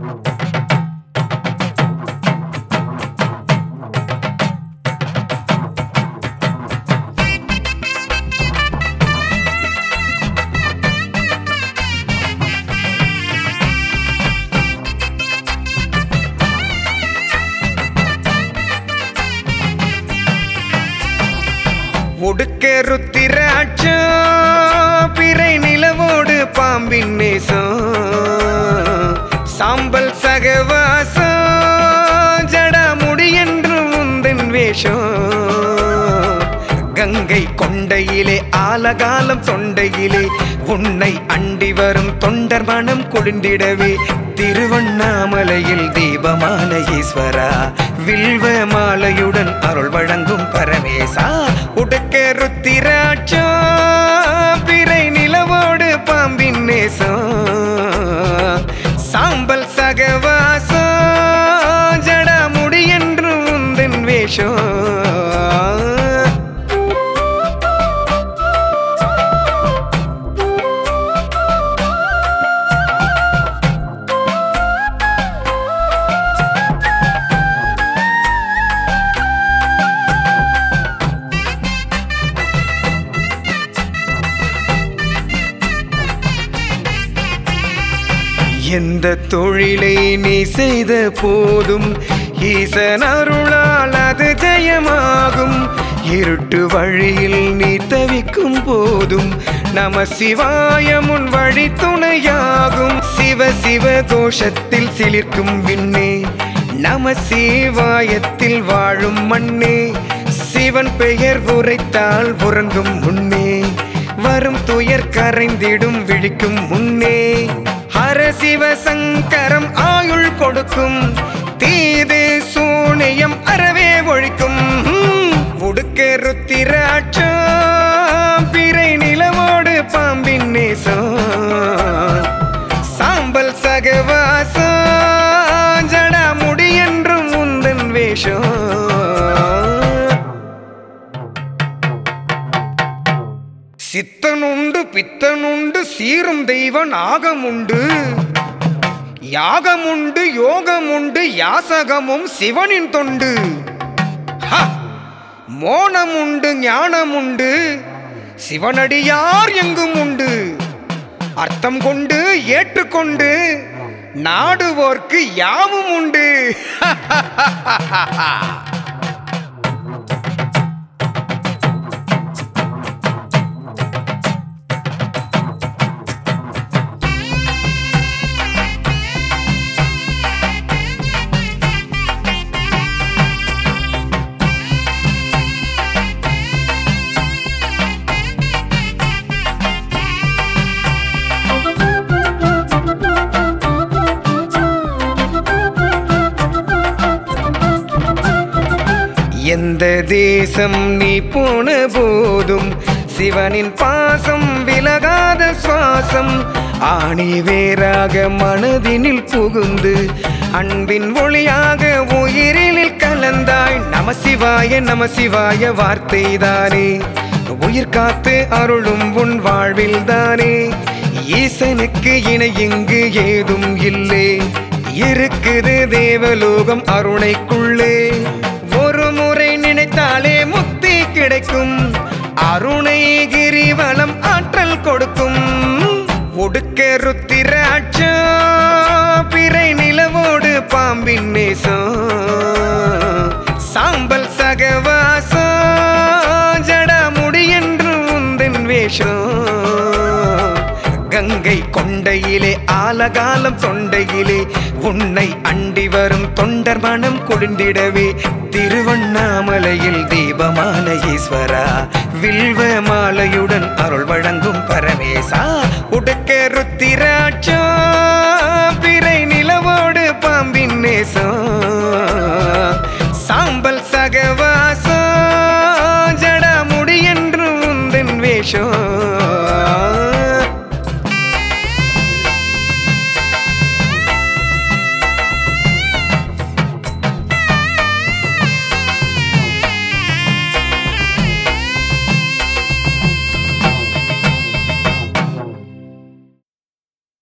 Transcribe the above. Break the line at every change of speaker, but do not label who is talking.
ஒடுக்க ருத்திராட்சம் பிறை நிலவோடு பாம்பின் நேசம் சாம்பல் சகவாசம் ஜடாமுடி என்று உந்தன் வேஷம் கங்கை கொண்டையிலே ஆலகாலம் தொண்டையிலே உன்னை அண்டி வரும் தொண்டர் மனம் குளிர்ந்திடவே திருவண்ணாமலையில் தீபமான ஈஸ்வரா வில்வ மாலையுடன் அருள் வழங்கும் பரமேசா உடுக்க ருத்திராட்சம் பிறை நிலவோடு பாம்பின் நேசம் சாம்பல் சகவாசம் ஜடாமுடி என்று உந்தன் வேஷம் எந்த தொழிலை நீ செய்த போதும் ஈசன் அருளால் அது ஜெயமாகும் இருட்டு வழியில் நீ தவிக்கும் போதும் நம சிவாய முன் வழி துணையாகும் சிவ சிவ கோஷத்தில் சிலிர்க்கும் விண்ணே நம சிவாயத்தில் வாழும் மண்ணே சிவன் பெயர் உரைத்தால் உறங்கும் முன்னே வரும் துயர் கரைந்திடும் விழிக்கும் முன்னே ஹர சிவ சங்கரம் ஆயுள் கொடுக்கும் தீது சூனியம் அறவே ஒழிக்கும் உடுக்க ருத்திராட்சம் பிறை நிலவோடு பாம்பின் நேசம் சாம்பல் சகவாசம் ஜடாமுடி என்றும் உந்தன் வேஷம் சித்தனுண்டு பித்தனுண்டு சீரும் தெய்வ நாகமுண்டு யாகமுண்டு யோகமுண்டு யாசகமும் சிவனின் தொண்டு ஹ! மோனமுண்டு ஞானமுண்டு சிவனடியார் எங்கும் உண்டு அர்த்தம் கொண்டு ஏற்றுக்கொண்டு நாடுவோர்க்கு யாவும் உண்டு எந்த தேசம் நீ போன போதும் சிவனின் பாசம் விலகாத சுவாசம் ஆணி வேறாக மனதினில் புகுந்து அன்பின் ஒளியாக உயிரினில் கலந்தாய் நம சிவாய நம சிவாய வார்த்தைதானே உயிர் காத்து அருளும் உன் வாழ்வில் தானே ஈசனுக்கு இணை இங்கு ஏதும் இல்லை இருக்குது தேவலோகம் அருணைக்குள்ளே ஒரு முறை நினைத்தாலே முக்தி கிடைக்கும் அருணை கிரிவலம் ஆற்றல் கொடுக்கும் ஒடுக்க ருத்திராட்சம் பிறை நிலவோடு பாம்பின் நேசம் சாம்பல் சகவாசம் ஜடாமுடி என்று உந்தன் வேஷம் கங்கை கொண்டையிலே ஆலகாலம் தொண்டையிலே உன்னை அண்டி வரும் தொண்டர் மனம் குளிர்ந்திடவே திருவண்ணாமலையில் தீபமான ஈஸ்வரா வில்வ மாலையுடன் அருள் வழங்கும் பரமேசா உடுக்க ருத்திராட்சம் பிறை நிலவோடு பாம்பின் நேசம் சாம்பல் சகவாசம் ஜடாமுடி என்று உந்தன் வேஷம்